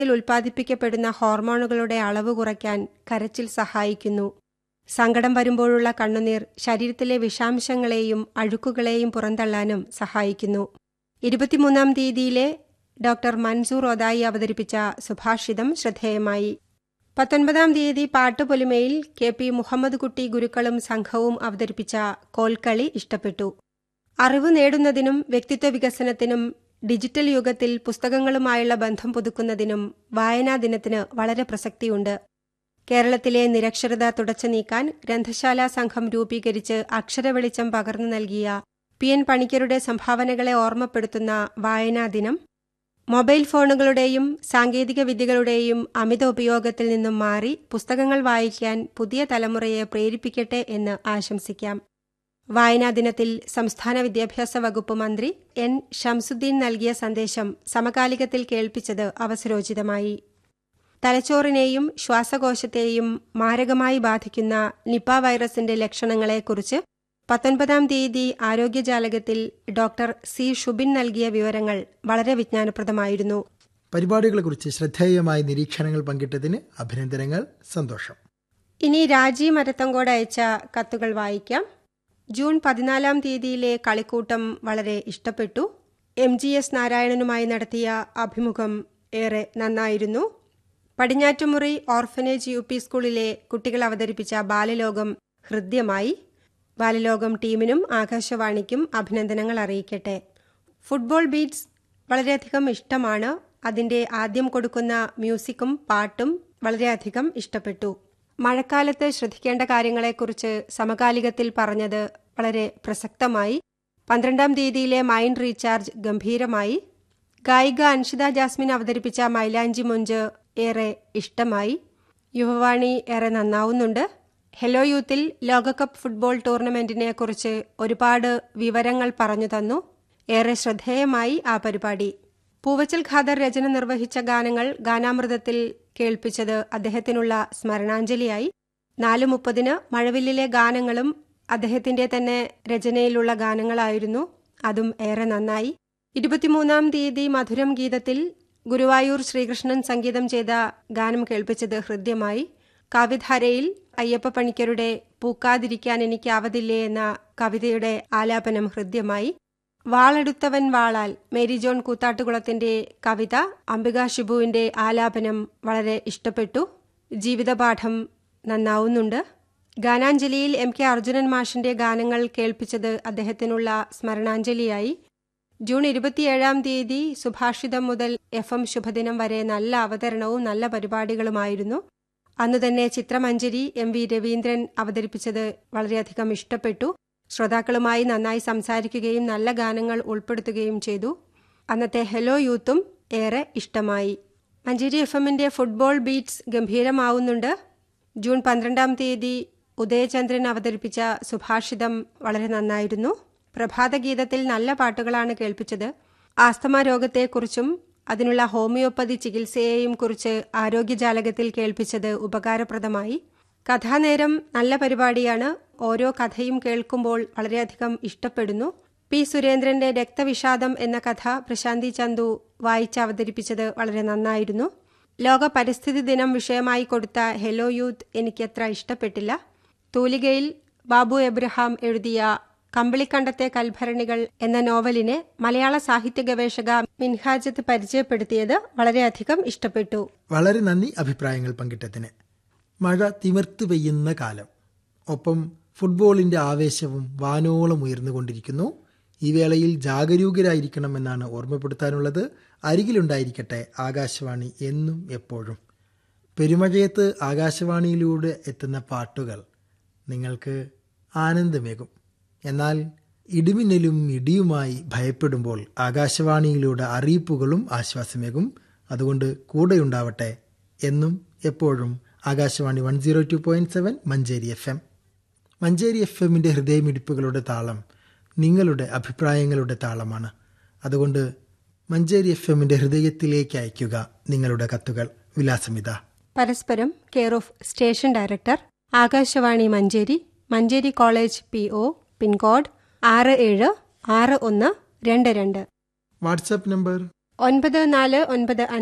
ഉൽപ്പാദിപ്പിക്കപ്പെടുന്ന ഹോർമോണുകളുടെ അളവ് കുറയ്ക്കാൻ കരച്ചിൽ സഹായിക്കുന്നു സങ്കടം വരുമ്പോഴുള്ള കണ്ണുനീർ ശരീരത്തിലെ വിഷാംശങ്ങളെയും അഴുക്കുകളെയും പുറന്തള്ളാനും സഹായിക്കുന്നു ഇരുപത്തിമൂന്നാം തീയതിയിലെ ഡോക്ടർ മൻസൂർ ഒതായി അവതരിപ്പിച്ച സുഭാഷിതം ശ്രദ്ധേയമായി പത്തൊൻപതാം തീയതി പാട്ടുപൊലിമയിൽ കെ പി മുഹമ്മദ് കുട്ടി ഗുരുക്കളും സംഘവും അവതരിപ്പിച്ച കോൽക്കളി ഇഷ്ടപ്പെട്ടു അറിവ് നേടുന്നതിനും വ്യക്തിത്വ വികസനത്തിനും ഡിജിറ്റൽ യുഗത്തിൽ പുസ്തകങ്ങളുമായുള്ള ബന്ധം പുതുക്കുന്നതിനും വായനാ ദിനത്തിന് വളരെ പ്രസക്തിയുണ്ട് കേരളത്തിലെ നിരക്ഷരത തുടച്ചു നീക്കാൻ ഗ്രന്ഥശാല സംഘം രൂപീകരിച്ച് അക്ഷരവെളിച്ചം പകർന്നു നൽകിയ പി എൻ പണിക്കരുടെ സംഭാവനകളെ ഓർമ്മപ്പെടുത്തുന്ന വായനാ ദിനം മൊബൈൽ ഫോണുകളുടെയും സാങ്കേതിക വിദ്യകളുടെയും അമിത ഉപയോഗത്തിൽ നിന്നും മാറി പുസ്തകങ്ങൾ വായിക്കാൻ പുതിയ തലമുറയെ പ്രേരിപ്പിക്കട്ടെ എന്ന് ആശംസിക്കാം വായനാ ദിനത്തിൽ സംസ്ഥാന വിദ്യാഭ്യാസ വകുപ്പ് മന്ത്രി എൻ ഷംസുദ്ദീൻ നൽകിയ സന്ദേശം സമകാലികത്തിൽ കേൾപ്പിച്ചത് അവസരോചിതമായി തലച്ചോറിനെയും ശ്വാസകോശത്തെയും മാരകമായി ബാധിക്കുന്ന നിപ വൈറസിന്റെ ലക്ഷണങ്ങളെക്കുറിച്ച് പത്തൊൻപതാം തീയതി ആരോഗ്യജാലകത്തിൽ ഡോക്ടർ സി ഷുബിൻ നൽകിയ വിവരങ്ങൾ വളരെ വിജ്ഞാനപ്രദമായിരുന്നു പരിപാടികളെക്കുറിച്ച് ശ്രദ്ധേയമായ നിരീക്ഷണങ്ങൾ പങ്കിട്ടതിന് അഭിനന്ദനങ്ങൾ സന്തോഷം ഇനി രാജി മരത്തങ്കോട് അയച്ച കത്തുകൾ വായിക്കാം ജൂൺ പതിനാലാം തീയതിയിലെ കളിക്കൂട്ടം വളരെ ഇഷ്ടപ്പെട്ടു എം ജി എസ് നാരായണനുമായി നടത്തിയ അഭിമുഖം ഏറെ നന്നായിരുന്നു പടിഞ്ഞാറ്റുമുറി ഓർഫനേജ് യു പി സ്കൂളിലെ കുട്ടികൾ അവതരിപ്പിച്ച ബാലലോകം ഹൃദ്യമായി ബാലലോകം ടീമിനും ആകാശവാണിക്കും അഭിനന്ദനങ്ങൾ അറിയിക്കട്ടെ ഫുട്ബോൾ ബീറ്റ്സ് വളരെയധികം ഇഷ്ടമാണ് അതിന്റെ ആദ്യം കൊടുക്കുന്ന മ്യൂസിക്കും പാട്ടും വളരെയധികം ഇഷ്ടപ്പെട്ടു മഴക്കാലത്ത് ശ്രദ്ധിക്കേണ്ട കാര്യങ്ങളെക്കുറിച്ച് സമകാലികത്തിൽ പറഞ്ഞത് വളരെ പ്രസക്തമായി പന്ത്രണ്ടാം തീയതിയിലെ മൈൻഡ് റീചാർജ് ഗംഭീരമായി ഗായിക അൻഷിത ജാസ്മിൻ അവതരിപ്പിച്ച മൈലാഞ്ചി മുഞ്ച് ഏറെ ഇഷ്ടമായി യുവവാണി ഏറെ നന്നാവുന്നുണ്ട് ഹെലോ യൂത്തിൽ ലോകകപ്പ് ഫുട്ബോൾ ടൂർണമെന്റിനെ കുറിച്ച് ഒരുപാട് വിവരങ്ങൾ പറഞ്ഞു തന്നു ഏറെ ശ്രദ്ധേയമായി ആ പരിപാടി പൂവച്ചൽ ഖാദർ രചന നിർവഹിച്ച ഗാനങ്ങൾ ഗാനാമൃതത്തിൽ കേൾപ്പിച്ചത് അദ്ദേഹത്തിനുള്ള സ്മരണാഞ്ജലിയായി നാല് മുപ്പതിന് മഴവില്ലിലെ ഗാനങ്ങളും അദ്ദേഹത്തിന്റെ തന്നെ രചനയിലുള്ള ഗാനങ്ങളായിരുന്നു അതും ഏറെ നന്നായി ഇരുപത്തിമൂന്നാം തീയതി മധുരം ഗീതത്തിൽ ഗുരുവായൂർ ശ്രീകൃഷ്ണൻ സംഗീതം ചെയ്ത ഗാനം കേൾപ്പിച്ചത് ഹൃദ്യമായി കാവ്യധാരയിൽ അയ്യപ്പ പണിക്കരുടെ പൂക്കാതിരിക്കാൻ എനിക്കാവതില്ലേ എന്ന കവിതയുടെ ആലാപനം ഹൃദ്യമായി വാളെടുത്തവൻ വാളാൽ മേരി ജോൺ കൂത്താട്ടുകുളത്തിന്റെ കവിത അംബിക ഷിബുവിന്റെ ആലാപനം വളരെ ഇഷ്ടപ്പെട്ടു ജീവിതപാഠം നന്നാവുന്നുണ്ട് ഗാനാഞ്ജലിയിൽ എം കെ അർജുനൻ മാഷിന്റെ ഗാനങ്ങൾ കേൾപ്പിച്ചത് അദ്ദേഹത്തിനുള്ള സ്മരണാഞ്ജലിയായി ജൂൺ ഇരുപത്തിയേഴാം തീയതി സുഭാഷിതം മുതൽ എഫ് എം ശുഭദിനം വരെ നല്ല അവതരണവും നല്ല പരിപാടികളുമായിരുന്നു അന്നു തന്നെ ചിത്രമഞ്ജരി എം വി രവീന്ദ്രൻ അവതരിപ്പിച്ചത് വളരെയധികം ഇഷ്ടപ്പെട്ടു ശ്രോതാക്കളുമായി നന്നായി സംസാരിക്കുകയും നല്ല ഗാനങ്ങൾ ഉൾപ്പെടുത്തുകയും ചെയ്തു അന്നത്തെ ഹെലോ യൂത്തും ഏറെ ഇഷ്ടമായി മഞ്ചേരി എഫ് എമ്മിന്റെ ഫുട്ബോൾ ബീറ്റ്സ് ഗംഭീരമാവുന്നുണ്ട് ജൂൺ പന്ത്രണ്ടാം തീയതി ഉദയചന്ദ്രൻ അവതരിപ്പിച്ച സുഭാഷിതം വളരെ നന്നായിരുന്നു പ്രഭാതഗീതത്തിൽ നല്ല പാട്ടുകളാണ് കേൾപ്പിച്ചത് ആസ്തമ രോഗത്തെക്കുറിച്ചും അതിനുള്ള ഹോമിയോപ്പതി ചികിത്സയെയും കുറിച്ച് ആരോഗ്യജാലകത്തിൽ കേൾപ്പിച്ചത് ഉപകാരപ്രദമായി കഥാനേരം നല്ല പരിപാടിയാണ് ഓരോ കഥയും കേൾക്കുമ്പോൾ വളരെയധികം ഇഷ്ടപ്പെടുന്നു പി സുരേന്ദ്രന്റെ രക്തവിഷാദം എന്ന കഥ പ്രശാന്തി ചന്തു വായിച്ച് അവതരിപ്പിച്ചത് വളരെ നന്നായിരുന്നു ലോക പരിസ്ഥിതി ദിനം വിഷയമായി കൊടുത്ത ഹെലോ യൂത്ത് എനിക്കത്ര ഇഷ്ടപ്പെട്ടില്ല തൂലികയിൽ ബാബു എബ്രഹാം എഴുതിയ കമ്പിളിക്കണ്ടത്തെ കൽഭരണികൾ എന്ന നോവലിനെ മലയാള സാഹിത്യ ഗവേഷക മിൻഹാജത്ത് പരിചയപ്പെടുത്തിയത് വളരെയധികം ഇഷ്ടപ്പെട്ടു വളരെ നന്ദി അഭിപ്രായങ്ങൾ പങ്കിട്ടതിന് മഴ തിമിർത്ത് പെയ്യുന്ന കാലം ഒപ്പം ഫുട്ബോളിന്റെ ആവേശവും വാനോളം ഉയർന്നുകൊണ്ടിരിക്കുന്നു ഈ വേളയിൽ ജാഗരൂകരായിരിക്കണമെന്നാണ് ഓർമ്മപ്പെടുത്താനുള്ളത് അരികിലുണ്ടായിരിക്കട്ടെ ആകാശവാണി എന്നും എപ്പോഴും പെരുമഴയത്ത് ആകാശവാണിയിലൂടെ എത്തുന്ന പാട്ടുകൾ നിങ്ങൾക്ക് ആനന്ദമേകും എന്നാൽ ഇടിമിന്നലും ഇടിയുമായി ഭയപ്പെടുമ്പോൾ ആകാശവാണിയിലൂടെ അറിയിപ്പുകളും ആശ്വാസമേകും അതുകൊണ്ട് കൂടെയുണ്ടാവട്ടെ എന്നും എപ്പോഴും Akashvani one zero two point seven Manjeri F M Manjeri F എമ്മിൻ്റെ ഹൃദയമിടിപ്പുകളുടെ താളം നിങ്ങളുടെ അഭിപ്രായങ്ങളുടെ താളമാണ് അതുകൊണ്ട് മഞ്ചേരി എഫ് എമ്മിൻ്റെ ഹൃദയത്തിലേക്ക് അയയ്ക്കുക നിങ്ങളുടെ കത്തുകൾ വിലാസമിത പരസ്പരം care of station director Akashvani Manjeri Manjeri college P O pincode ആറ് ഏഴ് ആറ് ഒന്ന് രണ്ട് രണ്ട് വാട്സാപ്പ് നമ്പർ ഒൻപത് നാല് ഒൻപത് അഞ്ച്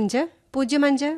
പൂജ്യം അഞ്ച്